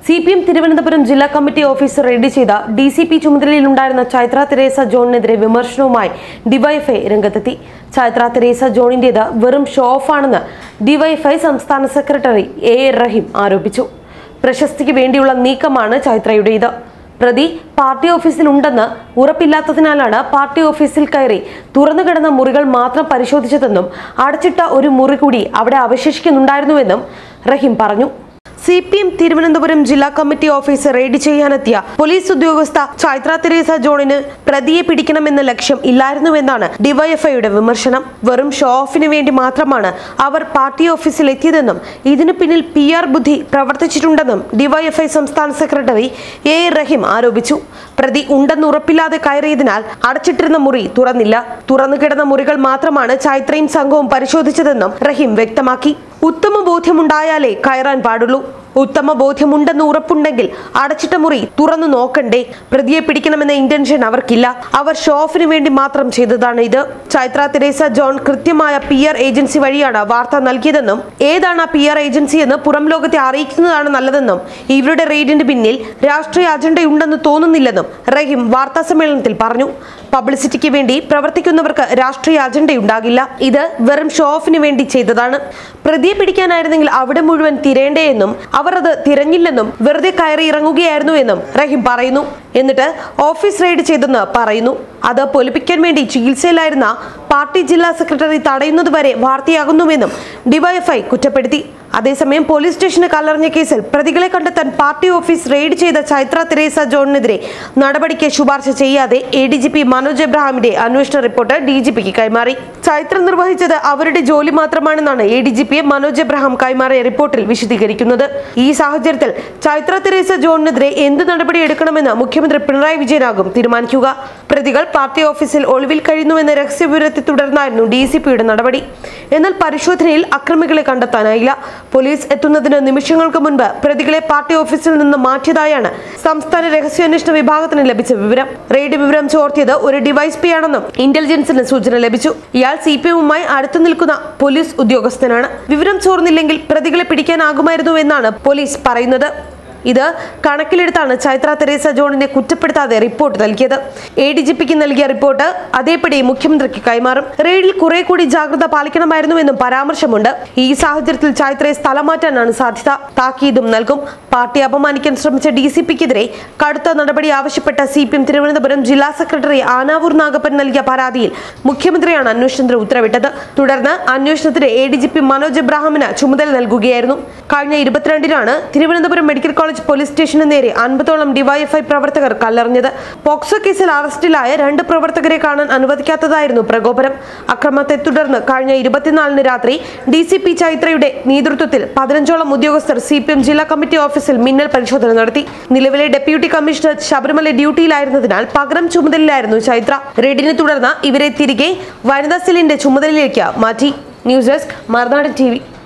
C P M Thiruvananthapuram ജില്ലാ committee office raid ചെയ്ത D C P ചുമതലയിലുണ്ടായിരുന്ന ചൈത്ര തെരേസ ജോണിനെതിരെ വിമർശനവുമായി ഡിവൈഎഫ്ഐ രംഗത്തെത്തി ചൈത്ര തെരേസ ജോണിന്റേത് വെറും ഷോ ഓഫാണെന്ന് ഡിവൈഎഫ്ഐ സംസ്ഥാന സെക്രട്ടറി എ എ റഹീം ആരോപിച്ചു പ്രശസ്തിക്ക് വേണ്ടിയുള്ള നീക്കമാണ് ചൈത്രയുടേത് പ്രതി പാർട്ടി ഓഫീസിൽ ഉണ്ടെന്ന് ഉറപ്പില്ലാത്തതിനാലാണ് പാർട്ടി ഓഫീസിൽ കയറി തുറന്നു കിടന്ന മുറികൾ മാത്രം പരിശോധിച്ചതെന്നും അടച്ചിട്ട ഒരു മുറി കൂടി അവിടെ അവശേഷിക്കുന്നുണ്ടായിരുന്നുവെന്നും റഹീം പറഞ്ഞു സി പി എം തിരുവനന്തപുരം ജില്ലാ കമ്മിറ്റി ഓഫീസ് റെയ്ഡ് ചെയ്യാനെത്തിയ പോലീസ് ഉദ്യോഗസ്ഥ ചൈത്ര തെരേസ ജോണിന് പ്രതിയെ പിടിക്കണമെന്ന ലക്ഷ്യം ഇല്ലായിരുന്നുവെന്നാണ് ഡിവൈഎഫ്ഐയുടെ വിമർശനം വെറും ഷോ ഓഫിന് വേണ്ടി മാത്രമാണ് അവർ പാർട്ടി ഓഫീസിൽ എത്തിയതെന്നും ഇതിനു പിന്നിൽ പി ആർ ബുദ്ധി പ്രവർത്തിച്ചിട്ടുണ്ടെന്നും ഡിവൈഎഫ്ഐ സംസ്ഥാന സെക്രട്ടറി എ എ റഹീം ആരോപിച്ചു പ്രതി ഉണ്ടെന്ന് ഉറപ്പില്ലാതെ കയറിയതിനാൽ അടച്ചിട്ടിരുന്ന മുറി തുറന്നില്ല തുറന്നു കിടന്ന മുറികൾ മാത്രമാണ് ചൈത്രയും സംഘവും പരിശോധിച്ചതെന്നും റഹീം വ്യക്തമാക്കി ഉത്തമ ബോധ്യമുണ്ടായാലേ കയറാൻ പാടുള്ളൂ ഉത്തമ ബോധ്യമുണ്ടെന്ന് ഉറപ്പുണ്ടെങ്കിൽ അടച്ചിട്ട മുറി തുറന്നു നോക്കണ്ടേ പ്രതിയെ പിടിക്കണമെന്ന ഇന്റൻഷൻ അവർക്കില്ല അവർ ഷോഫിന് വേണ്ടി മാത്രം ചെയ്തതാണ് ഇത് ചൈത്ര തെരേസ ജോൺ കൃത്യമായ പി ആർ ഏജൻസി വഴിയാണ് വാർത്ത നൽകിയതെന്നും ഏതാണ് ആ പി ആർ ഏജൻസി എന്ന് പുറം ലോകത്തെ അറിയിക്കുന്നതാണ് നല്ലതെന്നും ഇവരുടെ റെയ്ഡിന് പിന്നിൽ രാഷ്ട്രീയ അജണ്ടയുണ്ടെന്ന് തോന്നുന്നില്ലെന്നും റഹീം വാർത്താ സമ്മേളനത്തിൽ പറഞ്ഞു പബ്ലിസിറ്റിക്ക് വേണ്ടി പ്രവർത്തിക്കുന്നവർക്ക് രാഷ്ട്രീയ അജണ്ടയുണ്ടാകില്ല ഇത് വെറും ഷോ ഓഫിന് വേണ്ടി ചെയ്തതാണ് പ്രതിയെ പിടിക്കാനായിരുന്നെങ്കിൽ അവിടെ മുഴുവൻ തിരയേണ്ടേ എന്നും അവർ അത് തിരഞ്ഞില്ലെന്നും വെറുതെ കയറി ഇറങ്ങുകയായിരുന്നു എന്നും റഹീം പറയുന്നു എന്നിട്ട് ഓഫീസ് റെയ്ഡ് ചെയ്തെന്ന് പറയുന്നു അത് പൊലിപ്പിക്കാൻ വേണ്ടി ചികിത്സയിലായിരുന്ന പാർട്ടി ജില്ലാ സെക്രട്ടറി തടയുന്നതുവരെ വാർത്തയാകുന്നുവെന്നും ഡിവൈഎഫ്ഐ കുറ്റപ്പെടുത്തി അതേസമയം പോലീസ് സ്റ്റേഷന് കല്ലെറിഞ്ഞ കേസിൽ പ്രതികളെ കണ്ടെത്താൻ പാർട്ടി ഓഫീസ് റെയ്ഡ് ചെയ്ത ചൈത്ര തെരേസ ജോണിനെതിരെ നടപടിക്ക് ശുപാർശ ചെയ്യാതെ A D G P Manoj എബ്രഹാമിന്റെ അന്വേഷണ റിപ്പോർട്ട് ഡി ജി പിക്ക് കൈമാറി ചൈത്ര നിർവഹിച്ചത് അവരുടെ ജോലി മാത്രമാണെന്നാണ് A D G P Manoj Abraham കൈമാറിയ റിപ്പോർട്ടിൽ വിശദീകരിക്കുന്നത് ഈ സാഹചര്യത്തിൽ ചൈത്ര തെരേസ ജോണിനെതിരെ എന്ത് നടപടി എടുക്കണമെന്ന് മുഖ്യമന്ത്രി പിണറായി വിജയനാകും തീരുമാനിക്കുക പ്രതികൾ പാർട്ടി ഓഫീസിൽ ഒളിവിൽ കഴിയുന്നുവെന്ന രഹസ്യവിവരത്തെ തുടർന്നായിരുന്നു ഡി സി പിയുടെ നടപടി എന്നാൽ പരിശോധനയിൽ അക്രമികളെ കണ്ടെത്താനായില്ല പോലീസ് എത്തുന്നതിന് നിമിഷങ്ങൾക്ക് മുൻപ് പ്രതികളെ പാർട്ടി ഓഫീസിൽ നിന്ന് മാറ്റിയതായാണ് സംസ്ഥാന രഹസ്യാന്വേഷണ വിഭാഗത്തിന് ലഭിച്ച വിവരം റെയ്ഡ് വിവരം ചോർത്തിയത് ഒരു ഡിവൈസ് പി ആണെന്നും ഇന്റലിജൻസിന് സൂചന ലഭിച്ചു ഇയാൾ സി പി എമ്മുമായി അടുത്തു നിൽക്കുന്ന പോലീസ് ഉദ്യോഗസ്ഥനാണ് വിവരം ചോർന്നില്ലെങ്കിൽ പ്രതികളെ പിടിക്കാനാകുമായിരുന്നു എന്നാണ് പോലീസ് പറയുന്നത് ഇത് കണക്കിലെടുത്താണ് ചൈത്ര തെരേസ ജോണിനെ കുറ്റപ്പെടുത്താതെ റിപ്പോർട്ട് നൽകിയത് എ ഡി ജി പിക്ക് നൽകിയ റിപ്പോർട്ട് അതേപടി മുഖ്യമന്ത്രിക്ക് കൈമാറും റെയ്ഡിൽ കുറെ കൂടി ജാഗ്രത പാലിക്കണമായിരുന്നുവെന്നും പരാമർശമുണ്ട് ഈ സാഹചര്യത്തിൽ ചൈത്രയെ സ്ഥലം മാറ്റാനാണ് സാധ്യത താക്കീതും നൽകും പാർട്ടി അപമാനിക്കാൻ ശ്രമിച്ച ഡി സി പിക്കെതിരെ കടുത്ത നടപടി ആവശ്യപ്പെട്ട സി പി എം തിരുവനന്തപുരം ജില്ലാ സെക്രട്ടറി ആനാവൂർ നാഗപ്പൻ നൽകിയ പരാതിയിൽ മുഖ്യമന്ത്രിയാണ് അന്വേഷണത്തിന് ഉത്തരവിട്ടത് തുടർന്ന് അന്വേഷണത്തിന് A D G P Manoj എബ്രാഹിമിന് ചുമതല നൽകുകയായിരുന്നു കഴിഞ്ഞ ഇരുപത്തിരണ്ടിനാണ് തിരുവനന്തപുരം മെഡിക്കൽ കോളേജ് പോലീസ് സ്റ്റേഷന് നേരെ അൻപതോളം ഡിവൈഎഫ്ഐ പ്രവർത്തകർ കല്ലെറിഞ്ഞത് പോക്സോ കേസിൽ അറസ്റ്റിലായ രണ്ട് പ്രവർത്തകരെ കാണാൻ അനുവദിക്കാത്തതായിരുന്നു പ്രകോപനം അക്രമത്തെ തുടർന്ന് കഴിഞ്ഞ ഇരുപത്തിനാലിന് രാത്രി ഡി സി പി ചൈത്രയുടെ നേതൃത്വത്തിൽ പതിനഞ്ചോളം ഉദ്യോഗസ്ഥർ സി പി എം ജില്ലാ കമ്മിറ്റി ഓഫീസിൽ മിന്നൽ പരിശോധന നടത്തി നിലവിലെ ഡെപ്യൂട്ടി കമ്മീഷണർ ശബരിമല ഡ്യൂട്ടിയിലായിരുന്നതിനാൽ പകരം ചുമതലയിലായിരുന്നു ചൈത്ര റെയ്ഡിനെ തുടർന്ന് ഇവരെ തിരികെ വനിതാ സെല്ലിന്റെ ചുമതലയിലേക്ക് മാറ്റി ന്യൂസ് ഡെസ്ക് മറുനാട് ടി